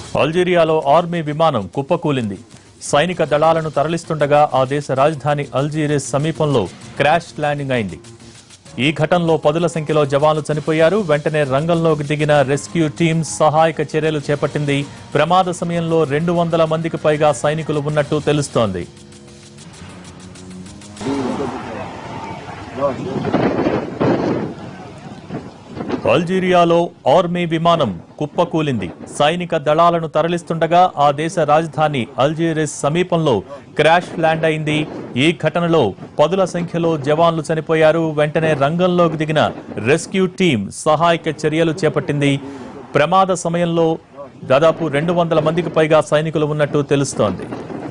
అల్జీరియాలో army విమానం కుప్పకూలింది సైనిక దళాలను తరలిస్తుండగా ఆ దేశ రాజధాని అల్జీరియస్ సమీపంలో క్రాష్ ల్యాండింగ్ అయింది ఈ ఘటనలో పదుల సంఖ్యలో జవాన్లు చనిపోయారు వెంటనే రంగంలోకి దిగిన రెస్క్యూ టీం సహాయక చర్యలు చేపట్టింది ప్రమాద సమయంలో రెండు వందల మందికి పైగా సైనికులు ఉన్నట్టు తెలుస్తోంది అల్జీరియాలో ఆర్మీ విమానం కుప్పకూలింది సైనిక దళాలను తరలిస్తుండగా ఆ దేశ రాజధాని అల్జీరియస్ సమీపంలో క్రాష్ ల్యాండ్ అయింది ఈ ఘటనలో పదుల సంఖ్యలో జవాన్లు చనిపోయారు వెంటనే రంగంలోకి దిగిన రెస్క్యూ టీం సహాయక చర్యలు చేపట్టింది ప్రమాద సమయంలో దాదాపు రెండు వందల మందికి పైగా సైనికులు ఉన్నట్టు తెలుస్తోంది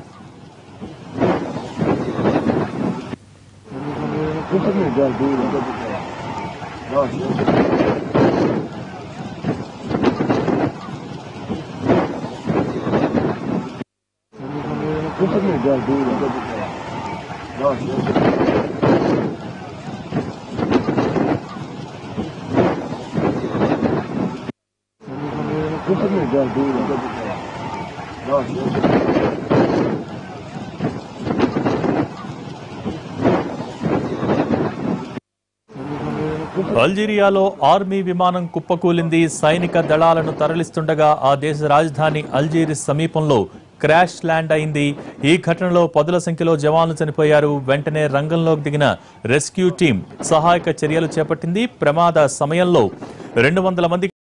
అల్జీరియాలో ఆర్మీ విమానం కుప్పకూలింది సైనిక దళాలను తరలిస్తుండగా ఆ దేశ రాజధాని అల్జీరిస్ సమీపంలో క్రాష్ ల్యాండ్ అయింది ఈ ఘటనలో పదుల సంఖ్యలో జవాన్లు చనిపోయారు వెంటనే రంగంలోకి దిగిన రెస్క్యూ టీం సహాయక చర్యలు చేపట్టింది ప్రమాద సమయంలో రెండు వందల మంది